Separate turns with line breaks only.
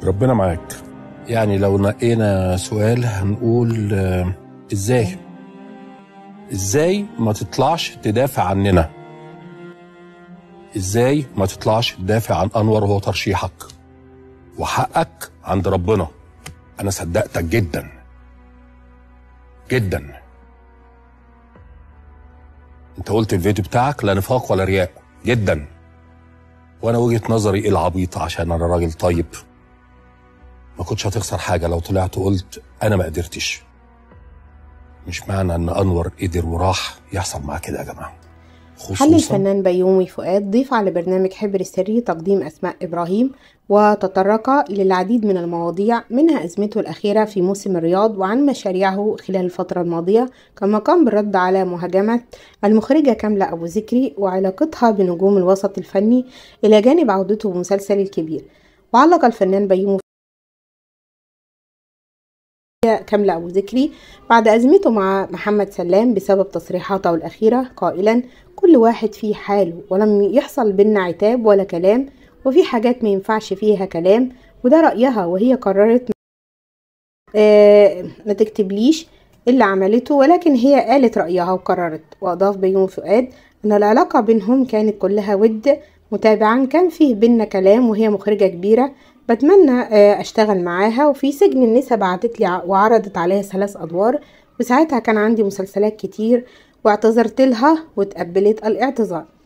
ربنا معاك يعني لو نقينا سؤال هنقول آه، ازاي ازاي ما تطلعش تدافع عننا ازاي ما تطلعش تدافع عن انور وهو ترشيحك وحقك عند ربنا انا صدقتك جدا جدا انت قلت في الفيديو بتاعك لا نفاق ولا رياء جدا وانا وجهه نظري العبيط عشان انا راجل طيب ما كنتش هتخسر حاجه لو طلعت وقلت انا ما قدرتش مش معنى ان انور قدر وراح يحصل معاه كده يا جماعه
حل
خصوصا
الفنان بيومي فؤاد ضيف على برنامج حبر السري تقديم أسماء إبراهيم وتطرق للعديد من المواضيع منها أزمته الأخيرة في موسم الرياض وعن مشاريعه خلال الفترة الماضية كما قام بالرد على مهاجمة المخرجة كاملة أبو ذكري وعلاقتها بنجوم الوسط الفني إلى جانب عودته بمسلسل الكبير وعلق الفنان بيومي كاملة أبو ذكري بعد أزمته مع محمد سلام بسبب تصريحاته الأخيرة قائلا كل واحد فيه حاله ولم يحصل بينا عتاب ولا كلام وفي حاجات ما ينفعش فيها كلام وده رأيها وهي قررت آه ما تكتبليش اللي عملته ولكن هي قالت رأيها وقررت وأضاف بيومي فؤاد أن العلاقة بينهم كانت كلها ود متابعا كان فيه بينا كلام وهي مخرجة كبيرة بتمنى آه، اشتغل معاها وفي سجن النساء بعتت لي ع- وعرضت عليها ثلاث ادوار وساعتها كان عندي مسلسلات كتير واعتذرت لها وتقبلت الاعتذار